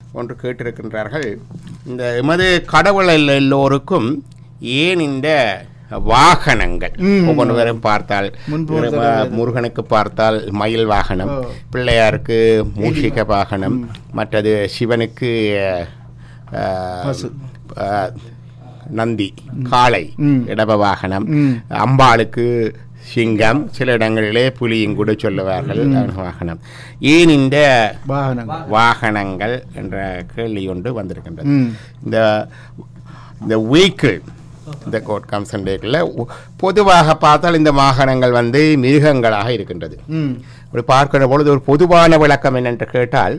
ஒன்று கேட்டிருக்கின்றார்கள் இந்த எமது கடவுள் எல்லோருக்கும் ஏன் இந்த வாகனங்கள் ம். ஒவ்வொருவரும் பார்த்தால் முன்பு ஒரு இறைவ- தடவை முருகனுக்கு பார்த்தால் மயில் வாகனம் ஓ. பிள்ளையாருக்கு மூஷிக வாகனம் மற்றது சிவனுக்கு அஹ், பசு. அஹ், நந்தி காளை ம். இடப வாகனம் ம். அம்பாளுக்கு சிங்கம் சில இடங்களிலே புலியும் கூட சொல்லுவார்கள் வாகனம் ஏன் இந்த வாகனங்கள் வாகனங்கள் என்ற கேள்வி ஒன்று வந்திருக்கின்றது ம் இந்த இந்த வெஹிக்கிள் இந்த கோட் கான்சன்ட்ரேட்டில் பொதுவாக பார்த்தால் இந்த வாகனங்கள் வந்து மிருகங்களாக இருக்கின்றது ம் அப்படி பார்க்கிற பொழுது ஒரு பொதுவான விளக்கம் என்னென்று கேட்டால்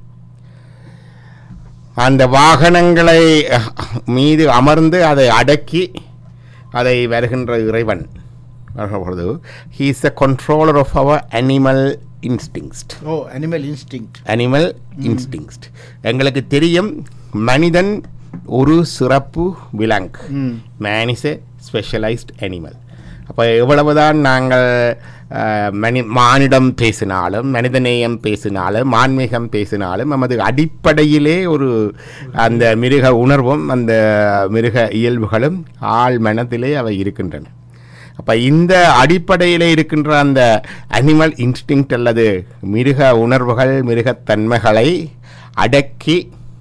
அந்த வாகனங்களை அஹ், மீது அமர்ந்து அதை அடக்கி அதை வருகின்ற இறைவன் வருகிற பொழுது he is the controller of அவர் animal instinct O animal instinct animal instinct எங்களுக்கு தெரியும் மனிதன் ஒரு சிறப்பு விலங்கு ம் man is a specialised animal அப்போ எவ்வளவுதான் நாங்கள் அஹ், மனி மானிடம் பேசினாலும் மனிதநேயம் பேசினாலும் மான்மீகம் பேசினாலும் நமது அடிப்படையிலே ஒரு அந்த மிருக உணர்வும் அந்த மிருக இயல்புகளும் ஆள் மனத்திலே அவை இருக்கின்றன அப்போ இந்த அடிப்படையிலே இருக்கின்ற அந்த அனிமல் இன்ஸ்டிங்க்ட் அல்லது மிருக உணர்வுகள் மிருகத்தன்மைகளை அடக்கி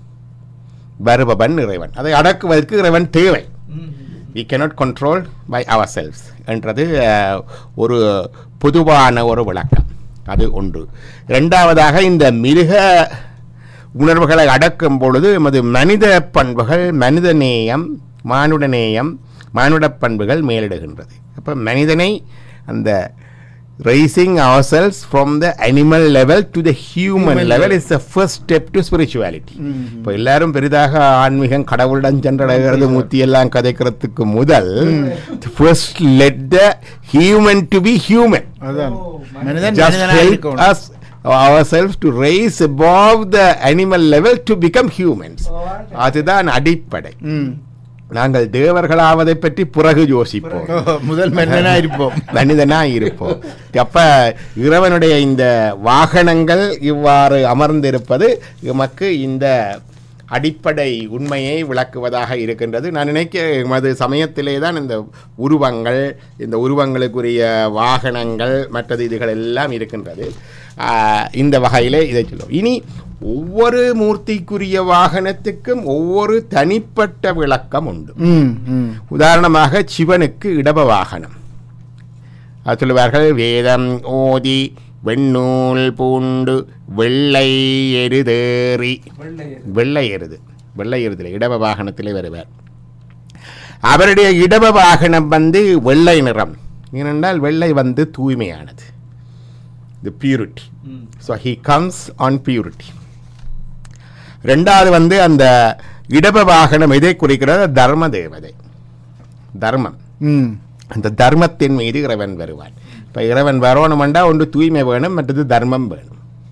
வருபவன் இறைவன் அதை அடக்குவதற்கு இறைவன் தேவை we cannot control by ourselves என்றது அஹ், ஒரு பொதுவான ஒரு விளக்கம் அது ஒன்று இரண்டாவதாக இந்த மிருக உணர்வுகளை அடக்கும் பொழுது எமது மனித பண்புகள் மனித நேயம் மானுட நேயம் மானுட பண்புகள் மேலிடுகின்றது அப்போ மனிதனை அந்த raising ourselves from the animal level to the human Human level level. is the first step to spirituality ம். இப்போ எல்லாரும் பெரிதாக ஆன்மீகம் கடவுளுடன் சென்றடைகிறது மூத்தி எல்லாம் கதைக்கிறதுக்கு முதல் first let the human to be human அதான் மனிதன் just மனிதனாக help இருக்கணும் us ourselves to raise above the animal level to become humans அதுதான் அடிப்படை ம் நாங்கள் தேவர்களாவதை பற்றி பிறகு யோசிப்போம் ஓ, முதல் மனிதனா இருப்போம் மனிதனா இருப்போம் அப்ப இறைவனுடைய இந்த வாகனங்கள் இவ்வாறு அமர்ந்திருப்பது எமக்கு இந்த அடிப்படை உண்மையை விளக்குவதாக இருக்கின்றது நான் நினைக்க எமது சமயத்திலே தான் இந்த உருவங்கள் இந்த உருவங்களுக்குரிய வாகனங்கள் மற்றது இதுகள் எல்லாம் இருக்கின்றது ஆஹ், இந்த வகையிலே இதை சொல்லுவோம் இனி ஒவ்வொரு மூர்த்திக்குரிய வாகனத்துக்கும் ஒவ்வொரு தனிப்பட்ட விளக்கம் உண்டு ம் ம் உதாரணமாக சிவனுக்கு இடப வாகனம் அது சொல்லுவார்கள் வேதம் ஓதி வெண்ணூல் பூண்டு வெள்ளை எருதேறி வெள்ளை எருது வெள்ளை எருதில் இடப வாகனத்திலே வருவார் அவருடைய இடப வாகனம் வந்து வெள்ளை நிறம் ஏனென்றால் வெள்ளை வந்து தூய்மையானது the purity so he comes on purity ரெண்டாவது வந்து அந்த இடப வாகனம் எதை குறிக்கிறது தர்ம தேவதை தர்மம் ம் அந்த தர்மத்தின் மீது இறைவன் வருவான் இப்போ இறைவன் வரணுமெண்டா ஒன்று தூய்மை வேணும் மற்றது தர்மம் வேணும்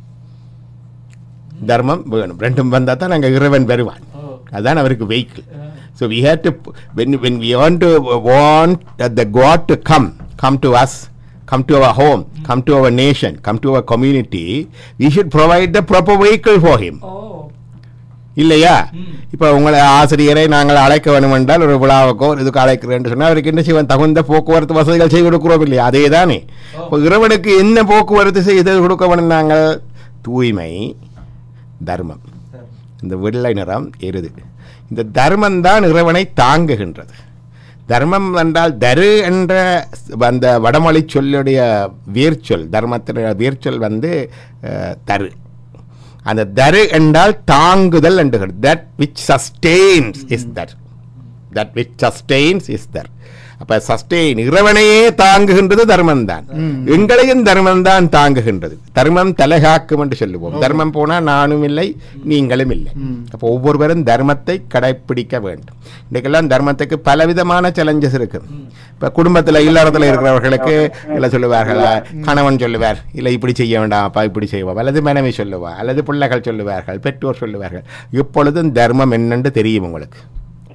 தர்மம் வேணும் ரெண்டும் வந்தால் தான் நாங்கள் இறைவன் வருவான் அதுதான் அவருக்கு vehicle so we had to when when we want to want the God to come come to us come to our home come to our nation come to our community we should provide the proper vehicle for him இல்லையா இப்போ உங்களை ஆசிரியரை நாங்கள் அழைக்க வேண்டும் என்றால் ஒரு விழாவுக்கோ ஒரு இதுக்கு அழைக்கிறேன் சொன்னால் அவருக்கு என்ன செய்வோம் தகுந்த போக்குவரத்து வசதிகள் செய்து கொடுக்கிறோம் இல்லையா அதே தானே இப்போ இறைவனுக்கு என்ன போக்குவரத்து செய்து கொடுக்க வேண்டும் நாங்கள் தூய்மை தர்மம் இந்த வெள்ளை நிறம் எருது இந்த தர்மம் தான் இறைவனை தாங்குகின்றது தர்மம் என்றால் தரு என்ற அந்த வடமொழி சொல்லுடைய வேர்ச்சொல் தர்மத்தினுடைய வேர்ச்சொல் வந்து அஹ், தரு அந்த தரு என்றால் தாங்குதல் என்று தட் விச் சஸ்டெயின்ஸ் இஸ் தர் தட் விச் சஸ்டெயின்ஸ் இஸ் தர் அப்ப சஸ்டெயின் இறைவனையே தாங்குகின்றது தர்மம் தான் எங்களையும் தர்மம் தான் தாங்குகின்றது தர்மம் தலைகாக்கும் என்று சொல்லுவோம் தர்மம் போனா நானும் இல்லை நீங்களும் இல்லை அப்போ ஒவ்வொருவரும் தர்மத்தை கடைப்பிடிக்க வேண்டும் இன்றைக்கெல்லாம் தர்மத்துக்கு பலவிதமான சேலஞ்சஸ் இருக்கு இப்ப குடும்பத்துல இல்லறத்துல இருக்கிறவர்களுக்கு இல்லை சொல்லுவார்கள் கணவன் சொல்லுவார் இல்லை இப்படி செய்ய வேண்டாம்ப்பா இப்படி செய்வோம் அல்லது மனைவி சொல்லுவா அல்லது பிள்ளைகள் சொல்லுவார்கள் பெற்றோர் சொல்லுவார்கள் இப்பொழுதும் தர்மம் என்னென்று தெரியும் உங்களுக்கு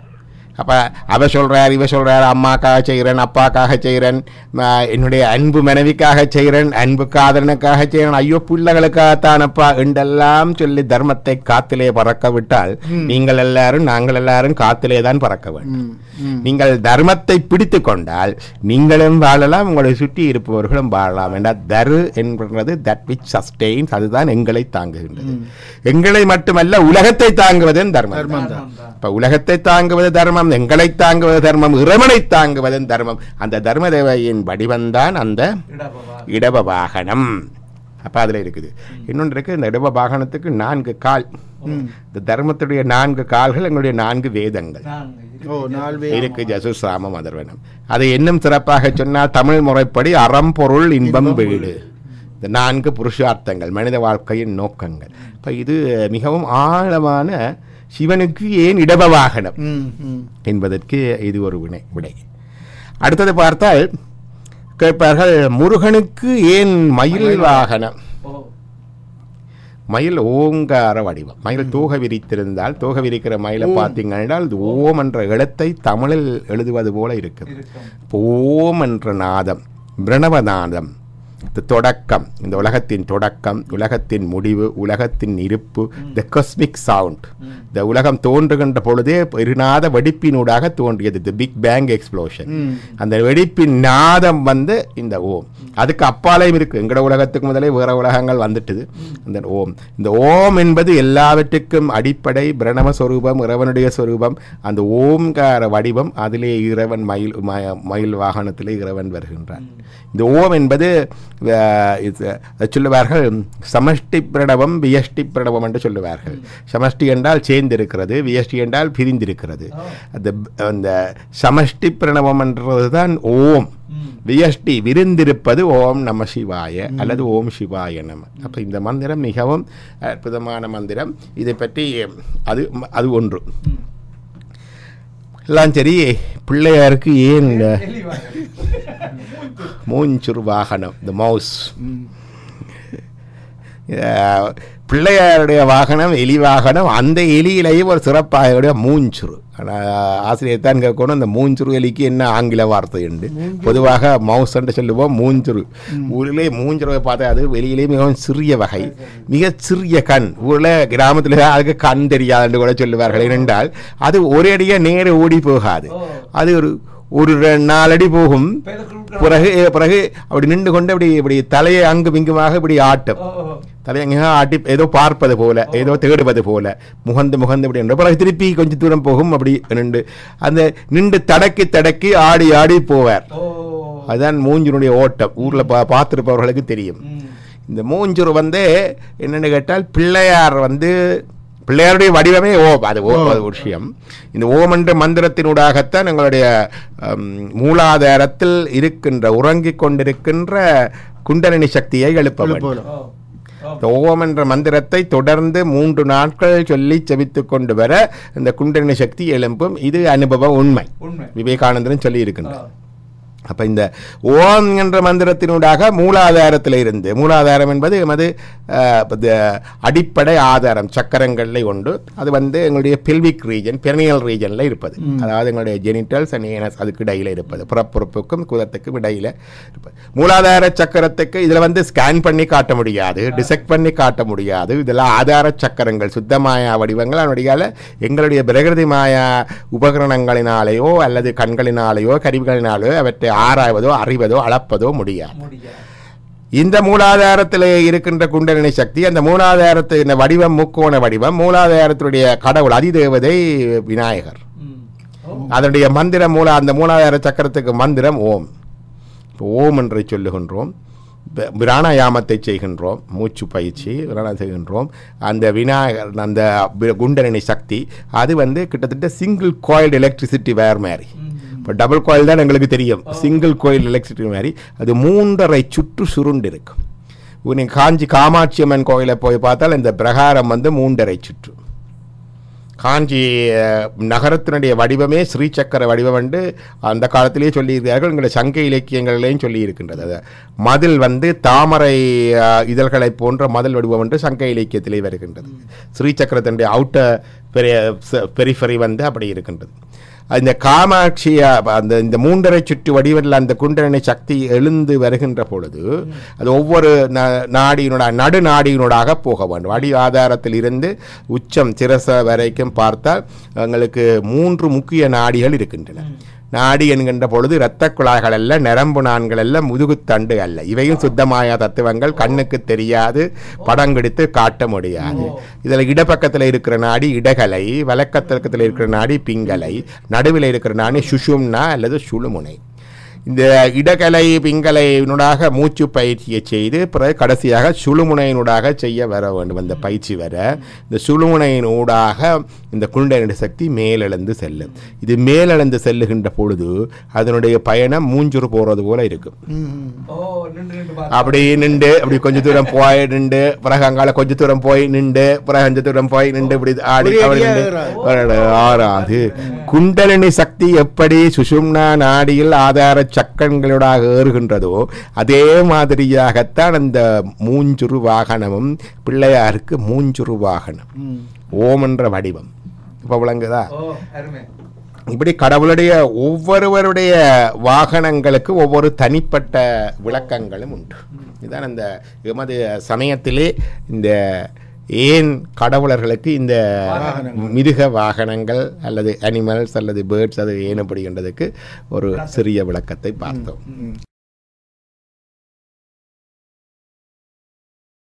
அப்போ அவ சொல்கிறார் இவ சொல்கிறார் அம்மாக்காக செய்கிறேன் அப்பாக்காக செய்கிறேன் ம- என்னுடைய அன்பு மனைவிக்காக செய்கிறேன் அன்பு காதலனுக்காக செய்கிறேன் ஐயோ பிள்ளைகளுக்காகத்தானப்பா என்றெல்லாம் சொல்லி தர்மத்தை காத்திலே பறக்க விட்டால் நீங்கள் எல்லாரும் நாங்கள் எல்லாரும் காத்திலே தான் பறக்க வேண்டும் ம், ம். நீங்கள் தர்மத்தை பிடித்து கொண்டால் நீங்களும் வாழலாம் உங்களை சுற்றி இருப்பவர்களும் வாழலாம் என்றால் தரு என்பது தட் விச் சஸ்டெயின்ஸ் அதுதான் எங்களை தாங்குகின்றது எங்களை மட்டுமல்ல உலகத்தை தாங்குவது தர்மம் தர்மம் தான். இப்ப உலகத்தை தாங்குவது தர்மம் எங்களை தாங்குவது தர்மம் இறைவனை தாங்குவது தர்மம் அந்த தர்ம தேவையின் வடிவம்தான் அந்த இடப வாகனம் அப்ப அதுல இருக்குது இன்னொன்று இருக்கு இந்த இடப வாகனத்துக்கு நான்கு கால் இந்த தர்மத்துடைய நான்கு கால்கள் எங்களுடைய நான்கு வேதங்கள் ஓ நாலு பேர் இருக்கு ஜசுசாமம் அதர்வனம் அதை இன்னும் சிறப்பாக சொன்னால் தமிழ் முறைப்படி அறம் பொருள் இன்பம் வீடு இந்த நான்கு புருஷார்த்தங்கள் மனித வாழ்க்கையின் நோக்கங்கள் இப்போ இது மிகவும் ஆழமான சிவனுக்கு ஏன் இடப வாகனம் ம், ம். என்பதற்கு இது ஒரு வினை விடை அடுத்தது பார்த்தால் கேட்பார்கள் முருகனுக்கு ஏன் மயில் வாகனம் மயில் ஓங்கார வடிவம் மயில் தோகை விரித்திருந்தால் தோகை விரிக்கிற மயிலை பார்த்தீங்கன்னா அது ஓம் என்ற எழுத்தை தமிழில் எழுதுவது போல இருக்குது இப்போ ஓம் என்ற நாதம் பிரணவநாதம் இந்த தொடக்கம் இந்த உலகத்தின் தொடக்கம் உலகத்தின் முடிவு உலகத்தின் இருப்பு த காஸ்மிக் சவுண்ட் இந்த உலகம் தோன்றுகின்ற பொழுதே இருநாத வெடிப்பினூடாக தோன்றியது தி பிக் பேங் எக்ஸ்ப்ளோஷன் அந்த வெடிப்பின் நாதம் வந்து இந்த ஓம் அதுக்கு அப்பாலையும் இருக்கு எங்கட உலகத்துக்கு முதலே வேற உலகங்கள் வந்துட்டுது அந்த ஓம் இந்த ஓம் என்பது எல்லாவற்றுக்கும் அடிப்படை பிரணவ சொரூபம் இறைவனுடைய சொரூபம் அந்த ஓம்கார வடிவம் அதிலே இறைவன் மயில் ம- மயில் வாகனத்திலே இறைவன் வருகின்றான் இந்த ஓம் என்பது அஹ், இது, அது சொல்லுவார்கள் சமஷ்டி பிரணவம் வியஷ்டி பிரணவம் என்று சொல்லுவார்கள் சமஷ்டி என்றால் சேர்ந்திருக்கிறது வியஷ்டி என்றால் பிரிந்திருக்கிறது அந்த அந்த சமஷ்டி பிரணவம் என்றதுதான் ஓம் வியஷ்டி விரிந்திருப்பது ஓம் நம சிவாய அல்லது ஓம் சிவாய நம அப்போ இந்த மந்திரம் மிகவும் அற்புதமான மந்திரம் இதை பற்றி அது அது ஒன்று எல்லாம் சரி பிள்ளையாருக்கு ஏன் இந்த மூஞ்சுரு வாகனம் த மவுஸ் பிள்ளையாருடைய வாகனம் எலி வாகனம் அந்த எலியிலேயும் ஒரு சிறப்பாக மூஞ்சுரு ஆனால் ஆசிரியர் தான் கேட்கணும் அந்த மூஞ்சுரு எலிக்கு என்ன ஆங்கில வார்த்தை உண்டு பொதுவாக மவுஸ் என்று சொல்லுவோம் மூஞ்சுரு ஊரிலே மூஞ்சுருவை பார்த்தா அது வெளியிலே மிகவும் சிறிய வகை மிக சிறிய கண் ஊரில் கிராமத்தில் அதுக்கு கண் தெரியாதுன்னு கூட சொல்லுவார்கள் ஏனென்றால் அது ஒரே அடியாக நேர ஓடி போகாது அது ஒரு ஒரு ரெ- நாலடி போகும் பிறகு பிறகு அப்படி நின்று கொண்டு அப்படி இப்படி தலையை அங்கும் இங்குமாக இப்படி ஆட்டும் தலையை அங்கே ஆட்டி ஏதோ பார்ப்பது போல ஏதோ தேடுவது போல முகந்து முகந்து இப்படி நின்று பிறகு திருப்பி கொஞ்சம் தூரம் போகும் அப்படி நின்று அந்த நின்று தடக்கி தடக்கி ஆடி ஆடி போவார் அதுதான் மூஞ்சினுடைய ஓட்டம் ஊரில் பா பார்த்துருப்பவர்களுக்கு தெரியும் இந்த மூஞ்சூர் வந்து என்னன்னு கேட்டால் பிள்ளையார் வந்து பிள்ளையாருடைய வடிவமே ஓம் அது ஓம் அது ஒரு விஷயம் இந்த ஓம் என்ற மந்திரத்தினூடாகத்தான் எங்களுடைய ஹம், மூலாதாரத்தில் இருக்கின்ற உறங்கிக் கொண்டிருக்கின்ற குண்டலினி சக்தியை எழுப்ப வேண்டும் போல இந்த ஓம் என்ற மந்திரத்தை தொடர்ந்து மூன்று நாட்கள் சொல்லி செபித்துக் கொண்டு வர இந்த குண்டலினி சக்தி எழும்பும் இது அனுபவ உண்மை உண்மை விவேகானந்தரும் சொல்லி இருக்கின்றார் அப்ப இந்த ஓம் என்ற மந்திரத்தினூடாக மூலாதாரத்தில் இருந்து மூலாதாரம் என்பது எமது அஹ், இந்த அடிப்படை ஆதாரம் சக்கரங்களில் உண்டு அது வந்து எங்களுடைய பெல்விக் ரீஜன் பெர்னியல் ரீஜனில் இருப்பது அதாவது எங்களுடைய ஜெனிட்டல்ஸ் அண்ட் ஏனஸ் அதுக்கு இடையில இருப்பது புறப்புறுப்புக்கும் குதத்துக்கும் இடையில இருப்பது மூலாதார சக்கரத்துக்கு இதில் வந்து ஸ்கேன் பண்ணி காட்ட முடியாது டிசெக்ட் பண்ணி காட்ட முடியாது இதெல்லாம் ஆதார சக்கரங்கள் சுத்தமாய வடிவங்கள் அதனுடைய எங்களுடைய பிரகிருதி மாயா உபகரணங்களினாலேயோ அல்லது கண்களினாலேயோ கருவிகளினாலேயோ அவற்றை ஆராய்வதோ அறிவதோ அளப்பதோ முடியாது முடியாது இந்த மூலாதாரத்தில் இருக்கின்ற குண்டலினி சக்தி அந்த மூலாதாரத்து இந்த வடிவம் முக்கோண வடிவம் மூலாதாரத்தினுடைய கடவுள் அதிதேவதை விநாயகர் ம். ஓ. அதனுடைய மந்திரம் மூல அந்த மூலாதார சக்கரத்துக்கு மந்திரம் ஓம் இப்போ ஓம் என்று சொல்லுகின்றோம் ப- பிராணாயாமத்தை செய்கின்றோம் மூச்சு பயிற்சி பிராணா செய்கின்றோம் அந்த விநாயகர் அந்த பி- குண்டலினி சக்தி அது வந்து கிட்டத்தட்ட சிங்கிள் கோயில்டு எலக்ட்ரிசிட்டி வேர் மாதிரி இப்போ டபுள் கோயில் தான் எங்களுக்கு தெரியும் சிங்கிள் கோயில் எலக்ட்ரிசிட்டி மாதிரி அது மூன்றரை சுற்று சுருண்டு இருக்கும் இப்போ நீங்க காஞ்சி காமாட்சி அம்மன் கோயிலை போய் பார்த்தால் இந்த பிரகாரம் வந்து மூன்றரை சுற்று காஞ்சி அஹ், நகரத்தினுடைய வடிவமே ஸ்ரீசக்கர வடிவம் என்று அந்த காலத்திலேயே சொல்லியிருக்கிறார்கள் எங்களுடைய சங்க இலக்கியங்களிலேயும் சொல்லி இருக்கின்றது அது மதில் வந்து தாமரை அஹ், இதழ்களைப் போன்ற மதில் வடிவம் என்று சங்க இலக்கியத்திலே வருகின்றது ஸ்ரீசக்கரத்தினுடைய அவுட்டர் பெரிய பெரிஃபரி வந்து அப்படி இருக்கின்றது அந்த காமாட்சியா அந்த இந்த மூன்றரை சுற்று வடிவில் அந்த குண்டலினி சக்தி எழுந்து வருகின்ற பொழுது அது ஒவ்வொரு ந- நாடியினோட நடுநாடியினூடாக போக வேண்டும் அடி ஆதாரத்தில் இருந்து உச்சம் சிரச வரைக்கும் பார்த்தால் எங்களுக்கு மூன்று முக்கிய நாடிகள் இருக்கின்றன நாடி என்கின்ற பொழுது இரத்த குழாய்கள் அல்ல நரம்பு நான்கள் அல்ல முதுகுத்தண்டு அல்ல இவையும் சுத்தமாய தத்துவங்கள் கண்ணுக்கு தெரியாது படம் பிடித்து காட்ட முடியாது இதில் இடப்பக்கத்தில் இருக்கிற நாடி இடகலை வலக்கத்தில் இருக்கிற நாடி பிங்கலை நடுவில் இருக்கிற நாடி சுஷும்னா அல்லது சுழுமுனை இந்த இடகலை பிங்கலையினூடாக மூச்சு பயிற்சியை செய்து பிறகு கடைசியாக சுழுமுனையினூடாக செய்ய வர வேண்டும் அந்த பயிற்சி வர இந்த சுழுமுனையினூடாக இந்த குண்டலினி சக்தி மேலெழுந்து செல்லும் இது மேலெழுந்து செல்லுகின்ற பொழுது அதனுடைய பயணம் மூஞ்சுரு போகிறது போல இருக்கும் அப்படி நின்று அப்படி கொஞ்ச தூரம் போய் நின்று பிறகு அங்கால கொஞ்ச தூரம் போய் நின்று பிறகு கொஞ்ச தூரம் போய் நின்று இப்படி ஆடி ஒரே அப்படி அடியா நின்று ஏறாது. ஆறாது குண்டலினி சக்தி எப்படி சுஷும்னா நாடியில் ஆதார சக்கரங்களோடாக ஏறுகின்றதோ அதே மாதிரியாகத்தான் அந்த மூஞ்சுரு வாகனமும் பிள்ளையாருக்கு மூஞ்சுரு வாகனம் ம். ஓம் என்ற வடிவம் இப்போ விளங்குதா இப்படி கடவுளுடைய ஒவ்வொருவருடைய வாகனங்களுக்கு ஒவ்வொரு தனிப்பட்ட விளக்கங்களும் உண்டு இதுதான் அந்த எமது சமயத்திலே இந்த ஏன் கடவுளர்களுக்கு இந்த மிருக வாகனங்கள் அல்லது அனிமல்ஸ் அல்லது பேர்ட்ஸ் அது ஏன் அப்படின்றதுக்கு ஒரு சிறிய விளக்கத்தை பார்த்தோம்